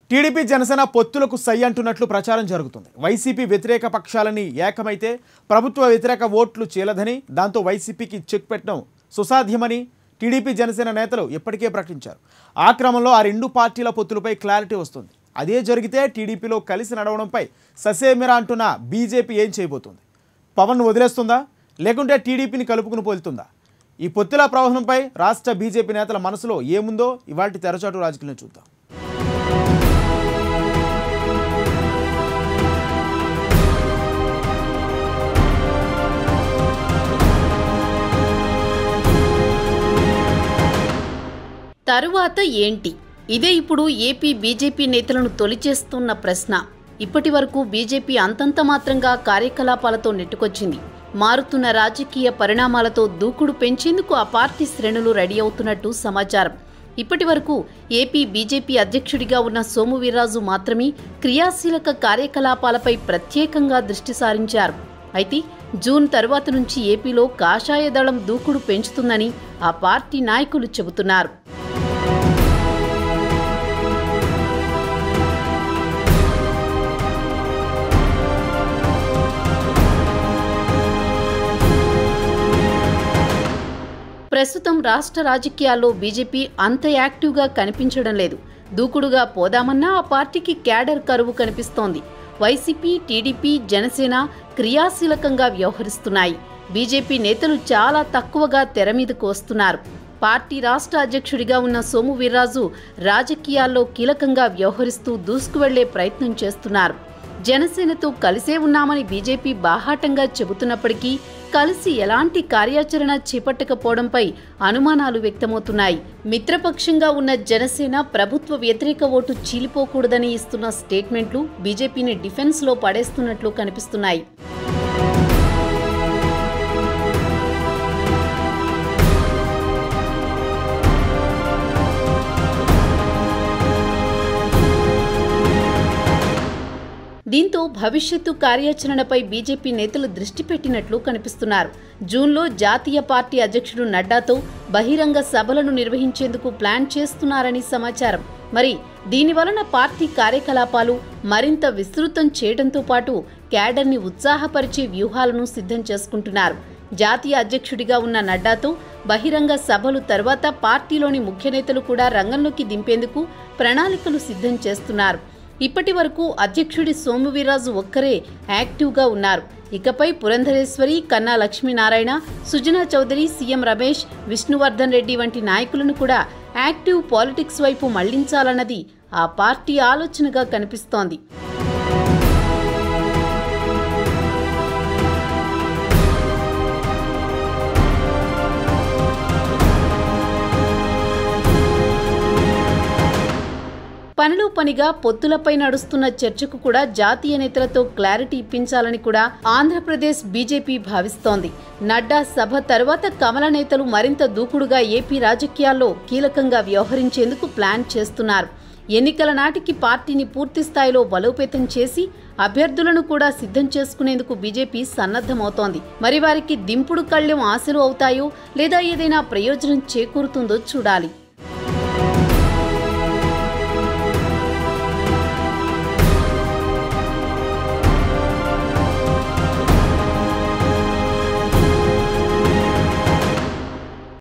TDP Janasena పొత్తులకు సై అంటున్నట్లు ప్రచారం జరుగుతుంది YCP వ్యతిరేక పక్షాలని ఏకమైతే ప్రభుత్వ వ్యతిరేక ఓట్లు చీలదని దాంతో వైసీపీకి చెక్ పెట్టడం సుసాధ్యమని టీడీపీ జనసేన నేతలు ఇప్పటికే ప్రకటించారు ఆ క్రమంలో ఆ రెండు పార్టీల పొత్తులపై క్లారిటీ వస్తుంది అదే జరిగితే టీడీపీలో కలిసి నడవడంపై ససేమిరా అంటున్న బీజేపీ ఏం చేయబోతుంది పవన్ వదిలేస్తుందా లేకుంటే టీడీపీని కలుపుకుని పోలుతుందా ఈ పొత్తుల ప్రవాహంపై రాష్ట్ర బీజేపీ నేతల మనసులో ఏముందో ఇవాళ తెరచాటు రాజకీయాలను చూద్దాం తరువాత ఏంటి ఇదే ఇప్పుడు ఏపీ బీజేపీ నేతలను తొలిచేస్తున్న ప్రశ్న ఇప్పటి వరకు బీజేపీ అంతంత మాత్రంగా కార్యకలాపాలతో నెట్టుకొచ్చింది మారుతున్న రాజకీయ పరిణామాలతో దూకుడు పెంచేందుకు ఆ పార్టీ శ్రేణులు రెడీ అవుతున్నట్టు సమాచారం ఇప్పటి వరకు ఏపీ బీజేపీ అధ్యక్షుడిగా ఉన్న సోము వీర్రాజు మాత్రమే క్రియాశీలక కార్యకలాపాలపై ప్రత్యేకంగా దృష్టి సారించారు అయితే జూన్ తర్వాత నుంచి ఏపీలో కాషాయ దళం దూకుడు పెంచుతుందని ఆ పార్టీ నాయకులు చెబుతున్నారు ప్రస్తుతం రాష్ట్ర రాజకీయాల్లో బీజేపీ అంత యాక్టివ్గా కనిపించడం లేదు దూకుడుగా పోదామన్నా ఆ పార్టీకి క్యాడర్ కరువు కనిపిస్తోంది వైసీపీ టీడీపీ జనసేన క్రియాశీలకంగా వ్యవహరిస్తున్నాయి బీజేపీ నేతలు చాలా తక్కువగా తెర మీదకు వస్తున్నారు పార్టీ రాష్ట్ర అధ్యక్షుడిగా ఉన్న సోము వీర్రాజు రాజకీయాల్లో కీలకంగా వ్యవహరిస్తూ దూసుకువెళ్లే ప్రయత్నం చేస్తున్నారు జనసేనతో కలిసే ఉన్నామని బీజేపీ బాహాటంగా చెబుతున్నప్పటికీ కలిసి ఎలాంటి కార్యాచరణ చేపట్టకపోవడంపై అనుమానాలు వ్యక్తమవుతున్నాయి మిత్రపక్షంగా ఉన్న జనసేన ప్రభుత్వ వ్యతిరేక ఓటు చీలిపోకూడదని ఇస్తున్న స్టేట్మెంట్లు బీజేపీని డిఫెన్స్లో పడేస్తున్నట్లు కనిపిస్తున్నాయి దీంతో భవిష్యత్తు కార్యాచరణపై బీజేపీ నేతలు దృష్టి పెట్టినట్లు కనిపిస్తున్నారు జూన్లో జాతీయ పార్టీ అధ్యక్షుడు నడ్డాతో బహిరంగ సభలను నిర్వహించేందుకు ప్లాన్ చేస్తున్నారని సమాచారం మరి దీని వలన పార్టీ కార్యకలాపాలు మరింత విస్తృతం చేయడంతో పాటు క్యాడర్ని ఉత్సాహపరిచే వ్యూహాలను సిద్ధం చేసుకుంటున్నారు జాతీయ అధ్యక్షుడిగా ఉన్న నడ్డాతో బహిరంగ సభలు తర్వాత పార్టీలోని ముఖ్య నేతలు కూడా రంగంలోకి దింపేందుకు ప్రణాళికలు సిద్ధం చేస్తున్నారు ఇప్పటి వరకు అధ్యక్షుడి సోము వీర్రాజు ఒక్కరే యాక్టివ్గా ఉన్నారు ఇకపై పురంధరేశ్వరి కన్నా లక్ష్మీనారాయణ సుజనా చౌదరి సీఎం రమేష్ విష్ణువర్ధన్ రెడ్డి వంటి నాయకులను కూడా యాక్టివ్ పాలిటిక్స్ వైపు మళ్లించాలన్నది ఆ పార్టీ ఆలోచనగా కనిపిస్తోంది పనిలో పనిగా పొత్తులపై నడుస్తున్న చర్చకు కూడా జాతీయ నేతలతో క్లారిటీ ఇప్పించాలని కూడా ఆంధ్రప్రదేశ్ బీజేపీ భావిస్తోంది నడ్డా సభ తర్వాత కమల నేతలు మరింత దూకుడుగా ఏపీ రాజకీయాల్లో కీలకంగా వ్యవహరించేందుకు ప్లాన్ చేస్తున్నారు ఎన్నికల నాటికి పార్టీని పూర్తి స్థాయిలో బలోపేతం చేసి అభ్యర్థులను కూడా సిద్ధం చేసుకునేందుకు బీజేపీ సన్నద్ధమవుతోంది మరి వారికి దింపుడు కళ్యం ఆశలు అవుతాయో లేదా ఏదైనా ప్రయోజనం చేకూరుతుందో చూడాలి